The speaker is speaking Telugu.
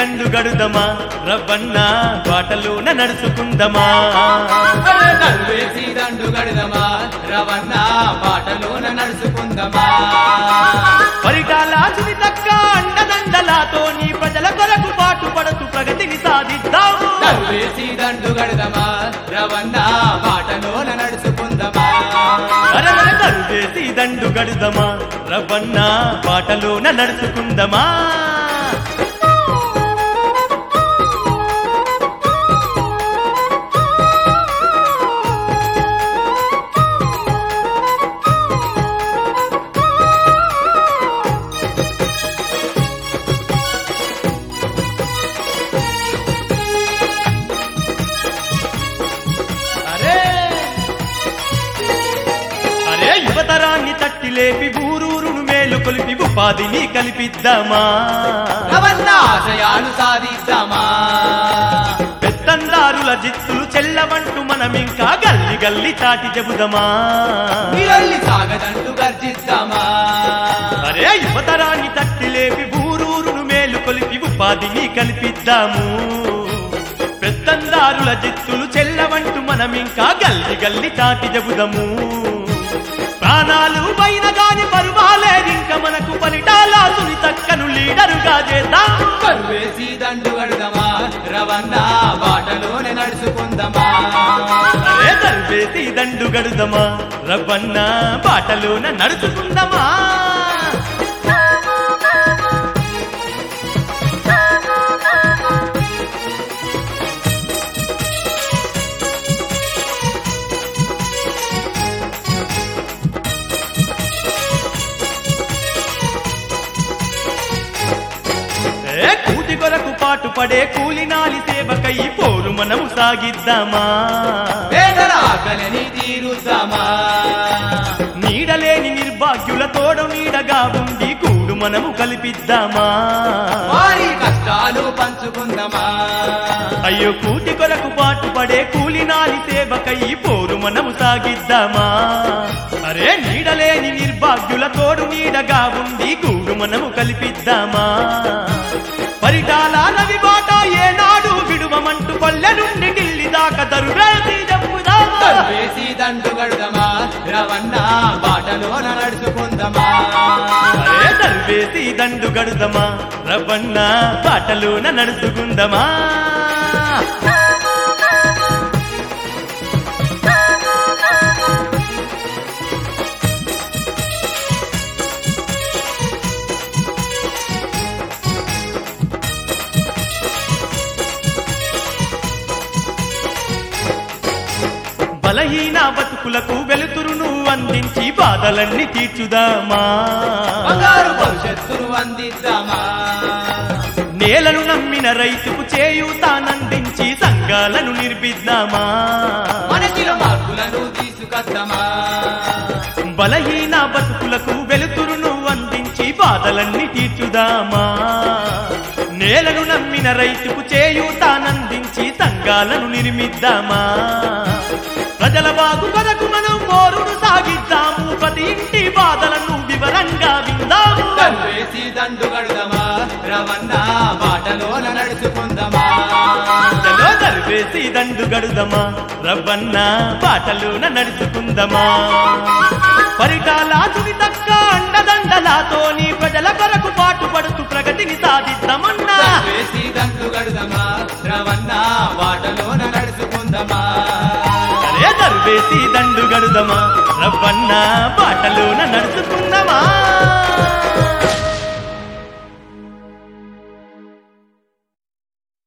దండు గడుదమా రవ్వన్న బాటలోన నడుచుకుందమా అరే తల్వేసి దండు గడదమా రవణ బాటలోన నడుచుకుందమా పరిటాల తక్క అండదండలాతో నీ ప్రజల కొరకు పాటు పడుతూ ప్రగతిని సాధిద్దాము తల్వేసి దండు గడదమా రవణ బాటలోన నడుచుకుందమా అరవర కరువేసి దండు గడుదమా రవ్వన్న బాటలోన నడుచుకుందమా అరే అరే యువతరాన్ని తట్టి లేపి ఊరూరును మేలు కొలిపి ఉపాధిని కల్పిద్దామా రవణ ఆశయాలు సాధిద్దామా పెత్తందారుల జిత్తులు చెల్లవంటూ మనమింకా గల్లి గల్లి చాటి చెబుదమా నిరల్లి సాగదంటూ గర్జిద్దామా అరే యువతరాన్ని తట్టి లేపి ఊరూరును మేలు కొలిపి ఉపాధిని కల్పిద్దాము పెత్తందారుల జిత్తులు చెల్లవంటూ మనమింకా గల్లి గల్లి చాటి చెబుదము ప్రాణాలు పైన గాని పరువాలేదింక మనకు పలిటాల సుని తక్కను లీడరుగా చేద్దాం కరువేసి దండు గడదమా రవణ బాటలోనే నడుచుకుందమా అరే దర్వేసి దండు గడుదమా రవ్వన్న బాటలోన నడుచుకుందమా ఏ కూటి కొరకు పాటు పడే కూలినాలి సేవకై పోరు మనము సాగిద్దామా పేదల ఆకలిని తీరుద్దామా నీడలేని నిర్భాగ్యుల తోడు నీడగా ఉండి కూడు మనము కల్పిద్దామా వారి కష్టాలు పంచుకుందామా అయ్యో కూటి కొరకు పాటు పడే కూలినాలి సేవకై పోరు మనము సాగిద్దామా అరే నీడలేని నిర్భాగ్యుల తోడు నీడగా ఉండి కూడు మనము కల్పిద్దామా పరిటాల నవి బాట ఏనాడు విడువమంటూ పల్లె నుండి ఢిల్లీ దాకా దరువేసి చెప్పుదామా కరువేసి దండు గడదమా రవణ బాటలోన నడుచుకుందామా అరే దర్వేసి దండు గడుదమా రవ్వన్న బాటలోన నడుచుకుందమా బలహీన బతుకులకు వెలుతురును అందించి బాధలన్నీ తీర్చుదామా బంగారు భవిష్యత్తును అందిద్దామా నేలను నమ్మిన రైతుకు చేయూతానందించి సంఘాలను నిర్మిద్దామా మనసులో మార్పులను తీసుకొద్దామా బలహీన బతుకులకు వెలుతురును అందించి బాధలన్నీ తీర్చుదామా నేలను నమ్మిన రైతుకు చేయూతానందించి సంఘాలను నిర్మిద్దామా ప్రజల బాగు కొరకు మనం పోరును సాగిద్దాము ప్రతి ఇంటి బాధలను వివరంగా విందాము కరువేసి దండు గడదమా రవణ బాటలోన నడుచుకుందామా చలో దర్వేసి దండు గడుదమా రవ్వన్న బాటలోన నడుచుకుందమా పరిటాల తుని తక్క అండదండలాతోని ప్రజల కొరకు పాటు పడుతూ ప్రగతిని సాధిద్దామన్నా వేసి దండు గడదమా రవణ బాటలోన నడుచుకుందామా అరే దర్వేసి దండు గడుదమా రవ్వన్న బాటలోన నడుచుకుందమా